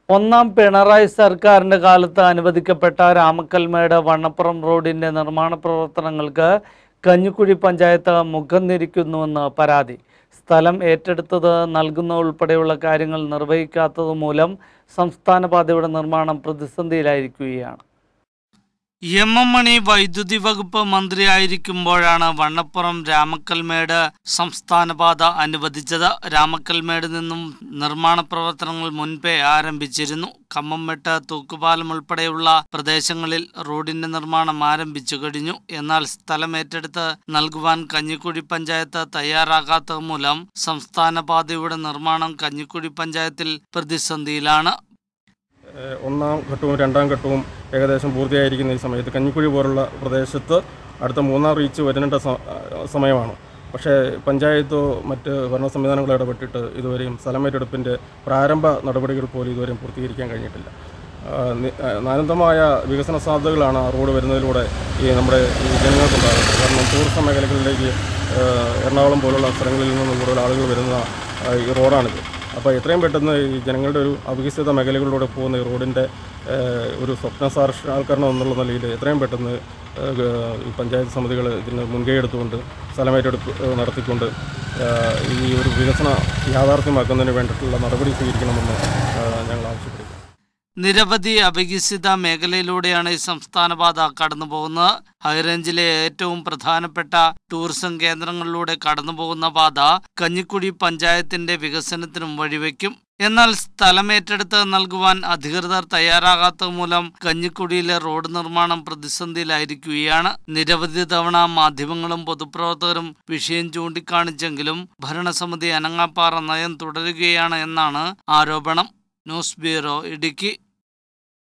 ഒന്നാം പിണറായി സർക്കാരിന്റെ കാലത്ത് അനുവദിക്കപ്പെട്ട രാമക്കൽമേട് വണ്ണപ്പുറം റോഡിന്റെ നിർമ്മാണ പ്രവർത്തനങ്ങൾക്ക് കഞ്ഞിക്കുഴി പഞ്ചായത്ത് മുഖം തിരിക്കുന്നുവെന്ന് പരാതി സ്ഥലം ഏറ്റെടുത്തത് നൽകുന്ന ഉൾപ്പെടെയുള്ള കാര്യങ്ങൾ നിർവഹിക്കാത്തത് മൂലം സംസ്ഥാന പാതയുടെ നിർമ്മാണം പ്രതിസന്ധിയിലായിരിക്കുകയാണ് എം എം മണി വൈദ്യുതി വകുപ്പ് മന്ത്രിയായിരിക്കുമ്പോഴാണ് വണ്ണപ്പുറം രാമക്കൽമേട് സംസ്ഥാന പാത അനുവദിച്ചത് രാമക്കൽമേട് നിന്നും നിർമ്മാണ പ്രവർത്തനങ്ങൾ മുൻപേ ആരംഭിച്ചിരുന്നു കമ്മംമെട്ട് തൂക്കുപാലം ഉൾപ്പെടെയുള്ള പ്രദേശങ്ങളിൽ റോഡിന്റെ നിർമ്മാണം ആരംഭിച്ചു കഴിഞ്ഞു എന്നാൽ സ്ഥലം ഏറ്റെടുത്ത് നൽകുവാൻ കഞ്ഞിക്കുഴി പഞ്ചായത്ത് തയ്യാറാകാത്തത് മൂലം സംസ്ഥാന പാതയുടെ നിർമ്മാണം കഞ്ഞിക്കുഴി പഞ്ചായത്തിൽ പ്രതിസന്ധിയിലാണ് ഏഹ് ഒന്നാം ഘട്ടവും രണ്ടാം ഘട്ടവും ഏകദേശം പൂർത്തിയായിരിക്കുന്ന ഈ സമയത്ത് കഞ്ഞിക്കുഴി പോലുള്ള പ്രദേശത്ത് അടുത്ത മൂന്നാം റീച്ച് വരേണ്ട സ- സമയമാണ് പക്ഷേ പഞ്ചായത്തോ മറ്റ് ഭരണ സംവിധാനങ്ങളോ ഇടപെട്ടിട്ട് ഇതുവരെയും സ്ഥലമേറ്റെടുപ്പിൻ്റെ പ്രാരംഭ നടപടികൾ പോലും ഇതുവരെയും പൂർത്തീകരിക്കാൻ കഴിഞ്ഞിട്ടില്ല ആഹ് നി- ആഹ് അനന്തമായ വികസന സാധ്യതകളാണ് ആ റോഡ് വരുന്നതിലൂടെ ഈ നമ്മുടെ ഈ ജനങ്ങൾക്കുണ്ടാകുന്നത് കാരണം ടൂറിസം മേഖലകളിലേക്ക് ആഹ് എറണാകുളം പോലുള്ള സ്ഥലങ്ങളിൽ നിന്നും കൂടുതൽ ആളുകൾ വരുന്ന ആഹ് ഈ റോഡാണിത് അപ്പോൾ എത്രയും പെട്ടെന്ന് ഈ ജനങ്ങളുടെ ഒരു അവികസിത മേഖലകളിലൂടെ പോകുന്ന ഈ റോഡിൻ്റെ ഏഹ്, ഒരു സ്വപ്ന സാക്ഷാത്കരണം എന്നുള്ള നിലയിൽ എത്രയും പെട്ടെന്ന് ഏഹ്, ഈ പഞ്ചായത്ത് സമിതികൾ ഇതിന് മുൻകൈ എടുത്തുകൊണ്ട് സ്ഥലമേറ്റെടുപ്പ് ഏഹ്, നടത്തിക്കൊണ്ട് ഏഹ്, ഈ ഒരു വികസന യാഥാർത്ഥ്യമാക്കുന്നതിന് വേണ്ടിയിട്ടുള്ള നടപടി സ്വീകരിക്കണമെന്ന് ഏഹ്, ഞങ്ങൾ ആവശ്യപ്പെടുന്നു നിരവധി അവികസിത മേഖലയിലൂടെയാണ് ഈ സംസ്ഥാന പാത കടന്നു പോകുന്നത് ഹൈറേഞ്ചിലെ ഏറ്റവും പ്രധാനപ്പെട്ട ടൂറിസം കേന്ദ്രങ്ങളിലൂടെ കടന്നു പോകുന്ന പാത കഞ്ഞിക്കുഴി പഞ്ചായത്തിന്റെ വികസനത്തിനും വഴിവെക്കും എന്നാൽ സ്ഥലമേറ്റെടുത്ത് നൽകുവാൻ അധികൃതർ തയ്യാറാകാത്തത് മൂലം കഞ്ഞിക്കുഴിയിലെ റോഡ് നിർമ്മാണം പ്രതിസന്ധിയിലായിരിക്കുകയാണ് നിരവധി തവണ മാധ്യമങ്ങളും പൊതുപ്രവർത്തകരും വിഷയം ചൂണ്ടിക്കാണിച്ചെങ്കിലും ഭരണസമിതി അനങ്ങാപ്പാറ നയം തുടരുകയാണ് എന്നാണ് ആരോപണം ന്യൂസ് ബ്യൂറോ ഇടുക്കി